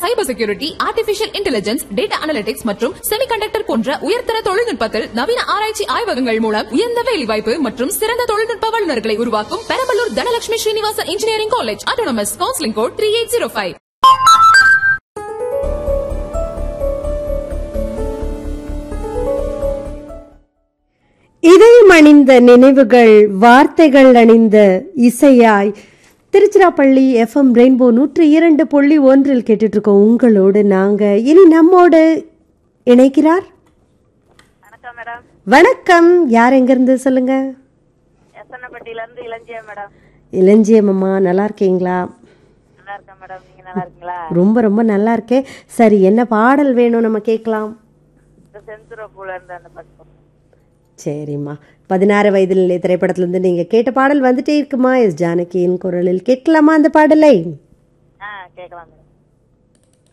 சைபர் security artificial intelligence data analytics மற்றும் semiconductor போன்ற உயர்தர தொழில்நுட்பத்தில் நவீன ஆராய்ச்சி ஆய்வகங்கள் மூலம் உயர்ந்த வேலைவாய்ப்பு மற்றும் சிறந்த தொழில்நுட்ப வல்லுநர்களை உருவாக்கும் Perambalur Dhanalakshmi Srinivasa engineering college autonomous counselling code three eight zero five இதயம் அணிந்த நினைவுகள் வார்த்தைகள் அணிந்த இசையாய் திருச்சிராப்பள்ளி எஃப்எம் ரெயின்போ நூற்றி இரண்டு புள்ளி ஒன்றில் கேட்டுட்டு இருக்கோம் உங்களோடு நாங்க இனி நம்மோடு இணைக்கிறார் வணக்கம் மேடம் வணக்கம் யார் எங்கிருந்து சொல்லுங்க எசனப்பட்டியில இருந்து இளஞ்சியா மேடம் இளஞ்சியம்மா நல்லா இருக்கீங்களா நல்லா இருக்கேன் மேடம் நீங்க நல்லா இருக்கீங்களா ரொம்ப ரொம்ப நல்லா இருக்கேன் சரி என்ன பாடல் வேணும் நம்ம கேட்கலாம் இந்த செந்துர பூல இருந்து அந்த பக்கம் சரிம்மா பதினாறு வயதில் நிலை திரைப்படத்திலிருந்து நீங்க கேட்ட பாடல் வந்துட்டே இருக்குமா எஸ் ஜானகியின் குரலில் கேட்கலாமா அந்த பாடலை ஆ கேட்கலாம் மேடம்